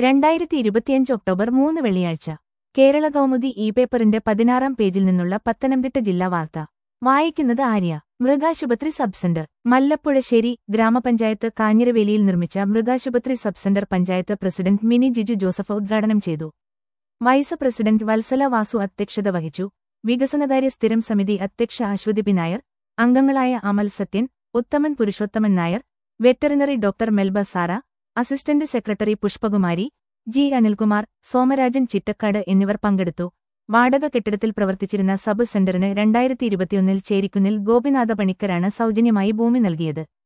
രണ്ടായിരത്തി ഇരുപത്തിയഞ്ച് ഒക്ടോബർ മൂന്ന് വെള്ളിയാഴ്ച കേരള കൗമുദി ഇ പേപ്പറിന്റെ പതിനാറാം പേജിൽ നിന്നുള്ള പത്തനംതിട്ട ജില്ലാ വാർത്ത വായിക്കുന്നത് ആര്യ മൃഗാശുപത്രി സബ് സെന്റർ മല്ലപ്പുഴശ്ശേരി ഗ്രാമപഞ്ചായത്ത് കാഞ്ഞിരവേലിയിൽ നിർമ്മിച്ച മൃഗാശുപത്രി sub centre panchayat president Mini Jiju Joseph ഉദ്ഘാടനം ചെയ്തു വൈസ് പ്രസിഡന്റ് വത്സല വാസു അധ്യക്ഷത വഹിച്ചു വികസനകാര്യ സ്ഥിരം സമിതി അധ്യക്ഷ അശ്വതി പി നായർ അംഗങ്ങളായ Amal Sathyan Uthaman Purushothaman Nair veterinary doctor Melba Sara assistant secretary Pushpakumari G Anilkumar Somarajan Chittakkad എന്നിവർ പങ്കെടുത്തു വാടക കെട്ടിടത്തിൽ പ്രവർത്തിച്ചിരുന്ന സബ് സെന്ററിന് രണ്ടായിരത്തി ഇരുപത്തിയൊന്നിൽ ചേരിക്കുന്നിൽ ഗോപിനാഥ പണിക്കരാണ് സൗജന്യമായി ഭൂമി നൽകിയത്